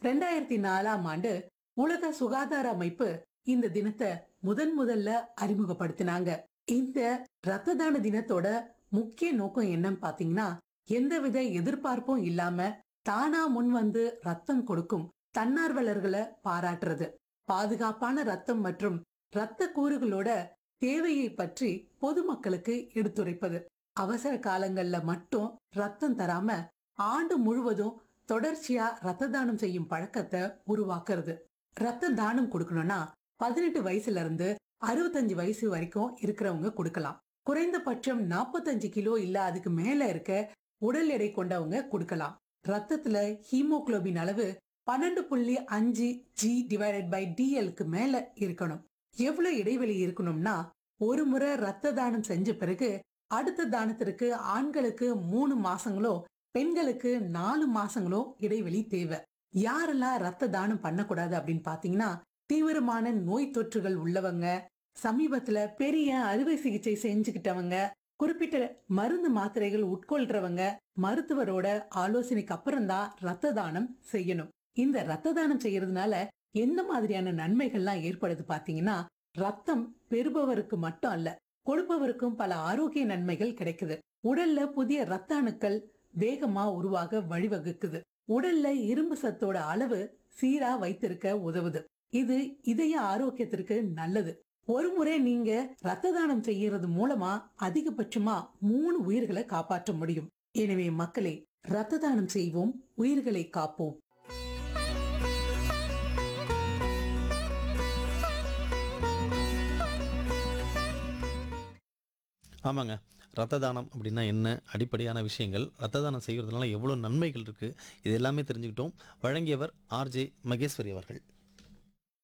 ரெண்டாயிரத்தி நாலாம் ஆண்டு உலக சுகாதார அமைப்பு இந்த தினத்தை முதன் முதல்ல அறிமுகப்படுத்தினாங்க இந்த ரத்த தான தினத்தோட முக்கிய நோக்கம் என்னன்னு பாத்தீங்கன்னா எந்தவித எதிர்பார்ப்பும் இல்லாம தானா முன் வந்து ரத்தம் கொடுக்கும் தன்னார்வலர்களை பாராட்டுறது பாதுகாப்பான ரத்தம் மற்றும் இரத்த கூறுகளோட தேவையை பற்றி பொதுமக்களுக்கு எடுத்துரைப்பது அவசர காலங்கள்ல மட்டும் ரத்தம் தராம ஆண்டு முழுவதும் தொடர்ச்சியா ரத்த தானம் செய்யும் பழக்கத்தை உருவாக்குறது ரத்த தானம் கொடுக்கணும்னா பதினெட்டு வயசுல இருந்து அறுபத்தஞ்சு வயசு வரைக்கும் இருக்கிறவங்க கொடுக்கலாம் குறைந்தபட்சம் நாற்பத்தஞ்சு கிலோ இல்ல அதுக்கு மேல இருக்க உடல் எடை கொண்டவங்க கொடுக்கலாம் ரத்தத்துல ஹீமோகுளோபின் அளவு பன்னெண்டு புள்ளி அஞ்சு ஜி டிவைடட் பை டிஎல்க்கு மேல இருக்கணும் எவ்வளவு இடைவெளி இருக்கணும்னா ஒரு முறை ரத்த தானம் செஞ்ச பிறகு அடுத்த தானத்திற்கு ஆண்களுக்கு மூணு மாசங்களோ பெண்களுக்கு நாலு மாசங்களோ இடைவெளி தேவை யாரெல்லாம் ரத்த தானம் பண்ணக்கூடாது அப்படின்னு பாத்தீங்கன்னா தீவிரமான நோய் தொற்றுகள் உள்ளவங்க சமீபத்துல பெரிய அறுவை சிகிச்சை செஞ்சுக்கிட்டவங்க குறிப்பிட்ட மருந்து மாத்திரைகள் உட்கொள்றவங்க மருத்துவரோட ஆலோசனைக்கு அப்புறம் தான் ரத்த தானம் செய்யணும் இந்த ரத்த தானம் செய்யறதுனால எந்த மாதிரியான நன்மைகள்லாம் ஏற்படுது பாத்தீங்கன்னா ரத்தம் பெறுபவருக்கு மட்டும் அல்ல கொடுப்பவருக்கும் பல ஆரோக்கிய நன்மைகள் கிடைக்குது உடல்ல புதிய ரத்த அணுக்கள் வேகமா உருவாக வழிவகுக்குது உடல்ல இரும்பு சத்தோட அளவு சீரா வைத்திருக்க உதவுது இது இதய ஆரோக்கியத்திற்கு நல்லது ஒரு முறை நீங்க ரத்த தானம் செய்யறது மூலமா அதிகபட்சமா மூணு உயிர்களை காப்பாற்ற முடியும் எனவே மக்களே ரத்த தானம் செய்வோம் உயிர்களை காப்போம் ஆமாங்க ரத்த தானம் அப்படின்னா என்ன அடிப்படையான விஷயங்கள் ரத்த தானம் செய்கிறதுனால எவ்வளோ நன்மைகள் இருக்குது இது எல்லாமே தெரிஞ்சுக்கிட்டோம் வழங்கியவர் ஆர்ஜே மகேஸ்வரி அவர்கள்